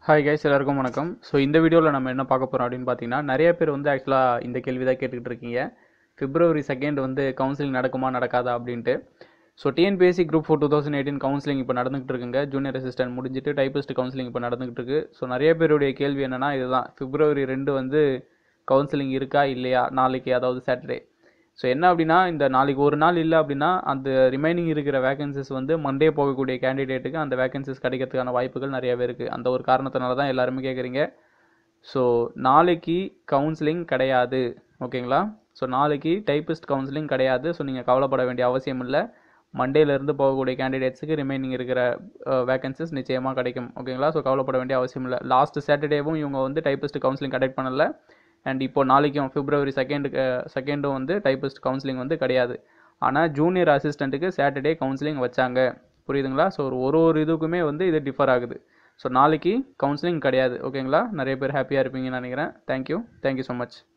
hi guys எல்லாருக்கும் வணக்கம் so இந்த வீடியோவில் நம்ம என்ன பார்க்க போகிறோம் அப்படின்னு பார்த்தீங்கன்னா நிறைய பேர் வந்து ஆக்சுவலாக இந்த கேள்வி தான் கேட்டுக்கிட்டு இருக்கீங்க பிப்ரவரி செகண்ட் வந்து கவுன்சிலிங் நடக்குமா நடக்காதா அப்படின்ட்டு so TNPSC group four two thousand eighteen counselling இப்போ நடந்துகிட்டு இருக்குங்க ஜூனியர் அசிஸ்டன்ட் முடிஞ்சிட்டு டைபிஸ்ட் கவுன்சிலிங் இப்போ நடந்துகிட்டு இருக்கு ஸோ நிறைய பேருடைய கேள்வி என்னன்னா இதுதான் பிப்ரவரி ரெண்டு வந்து கவுன்சிலிங் இருக்கா இல்லையா நாளைக்கு அதாவது சாட்டர்டே ஸோ என்ன அப்படின்னா இந்த நாளைக்கு ஒரு நாள் இல்லை அப்படின்னா அந்த ரிமைனிங் இருக்கிற வேகன்சிஸ் வந்து மண்டே போகக்கூடிய கேண்டிடேட்டுக்கு அந்த வேகன்சிஸ் கிடைக்கிறதுக்கான வாய்ப்புகள் நிறையவே இருக்குது அந்த ஒரு காரணத்தினால தான் எல்லாருமே கேட்குறீங்க ஸோ நாளைக்கு கவுன்சிலிங் கிடையாது ஓகேங்களா ஸோ நாளைக்கு டைபிஸ்ட் கவுன்சிலிங் கிடையாது ஸோ நீங்கள் கவலைப்பட வேண்டிய அவசியம் இல்லை மண்டேலேருந்து போகக்கூடிய கேண்டிடேட்ஸுக்கு ரிமைனிங் இருக்கிற வேகன்சிஸ் நிச்சயமாக கிடைக்கும் ஓகேங்களா ஸோ கவலைப்பட வேண்டிய அவசியம் இல்லை லாஸ்ட் சாட்டர்டேவும் இவங்க வந்து டைபிஸ்ட் கவுன்சிலிங் கண்டக்ட் பண்ணல அண்ட் இப்போ நாளைக்கும் பிப்ரவரி செகண்டுக்கு செகண்டும் வந்து டைபிஸ்ட் கவுன்சிலிங் வந்து கிடையாது ஆனால் ஜூனியர் அசிஸ்டண்ட்டுக்கு சாட்டர்டே கவுன்சிலிங் வச்சாங்க புரியுதுங்களா ஸோ ஒரு ஒரு ஒரு இதுக்குமே வந்து இது டிஃபர் ஆகுது ஸோ நாளைக்கு கவுன்சிலிங் கிடையாது ஓகேங்களா நிறைய பேர் ஹாப்பியாக இருப்பீங்கன்னு நினைக்கிறேன் தேங்க்யூ தேங்க்யூ ஸோ மச்